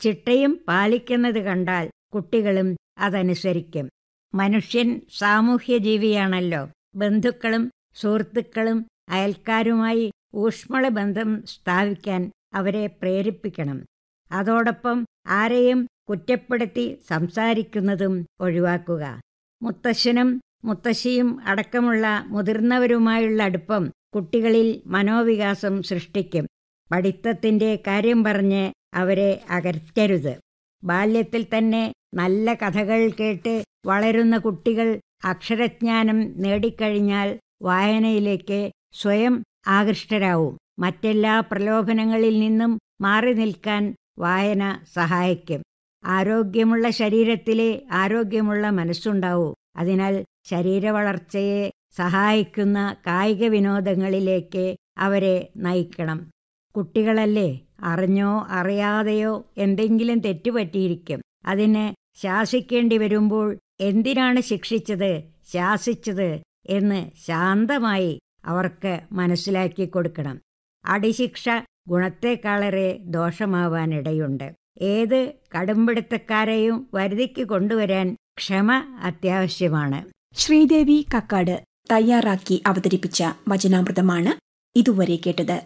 ചിട്ടയും പാലിക്കുന്നത് കണ്ടാൽ കുട്ടികളും അതനുസരിക്കും മനുഷ്യൻ സാമൂഹ്യ ജീവിയാണല്ലോ ബന്ധുക്കളും സുഹൃത്തുക്കളും അയൽക്കാരുമായി ഊഷ്മള ബന്ധം സ്ഥാപിക്കാൻ അവരെ പ്രേരിപ്പിക്കണം അതോടൊപ്പം ആരെയും കുറ്റപ്പെടുത്തി സംസാരിക്കുന്നതും ഒഴിവാക്കുക മുത്തശ്ശനും മുത്തശ്ശിയും അടക്കമുള്ള മുതിർന്നവരുമായുള്ള അടുപ്പം കുട്ടികളിൽ മനോവികാസം സൃഷ്ടിക്കും പഠിത്തത്തിന്റെ കാര്യം പറഞ്ഞ് അവരെ അകറ്റരുത് ബാല്യത്തിൽ തന്നെ നല്ല കഥകൾ കേട്ട് വളരുന്ന കുട്ടികൾ അക്ഷരജ്ഞാനം നേടിക്കഴിഞ്ഞാൽ വായനയിലേക്ക് സ്വയം ആകൃഷ്ടരാവും മറ്റെല്ലാ പ്രലോഭനങ്ങളിൽ നിന്നും മാറി നിൽക്കാൻ വായന സഹായിക്കും ആരോഗ്യമുള്ള ശരീരത്തിലെ ആരോഗ്യമുള്ള മനസ്സുണ്ടാവൂ അതിനാൽ ശരീരവളർച്ചയെ സഹായിക്കുന്ന കായിക വിനോദങ്ങളിലേക്ക് അവരെ നയിക്കണം കുട്ടികളല്ലേ അറിഞ്ഞോ അറിയാതെയോ എന്തെങ്കിലും തെറ്റുപറ്റിയിരിക്കും അതിന് ശാസിക്കേണ്ടി വരുമ്പോൾ എന്തിനാണ് ശിക്ഷിച്ചത് ശാസിച്ചത് എന്ന് ശാന്തമായി അവർക്ക് മനസ്സിലാക്കി കൊടുക്കണം അടിശിക്ഷ ഗുണത്തെക്കാളേറെ ദോഷമാവാനിടയുണ്ട് ഏത് കടുംപിടുത്തക്കാരെയും വരുതിക്ക് കൊണ്ടുവരാൻ ക്ഷമ അത്യാവശ്യമാണ് ശ്രീദേവി കക്കാട് തയ്യാറാക്കി അവതരിപ്പിച്ച വചനാമൃതമാണ് ഇതുവരെ കേട്ടത്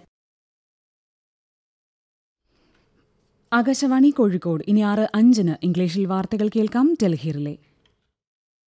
ആകാശവാണി കോഴിക്കോട് ഇനി ആറ് അഞ്ചിന് ഇംഗ്ലീഷിൽ വാർത്തകൾ കേൾക്കാം ഡൽഹിയിലെ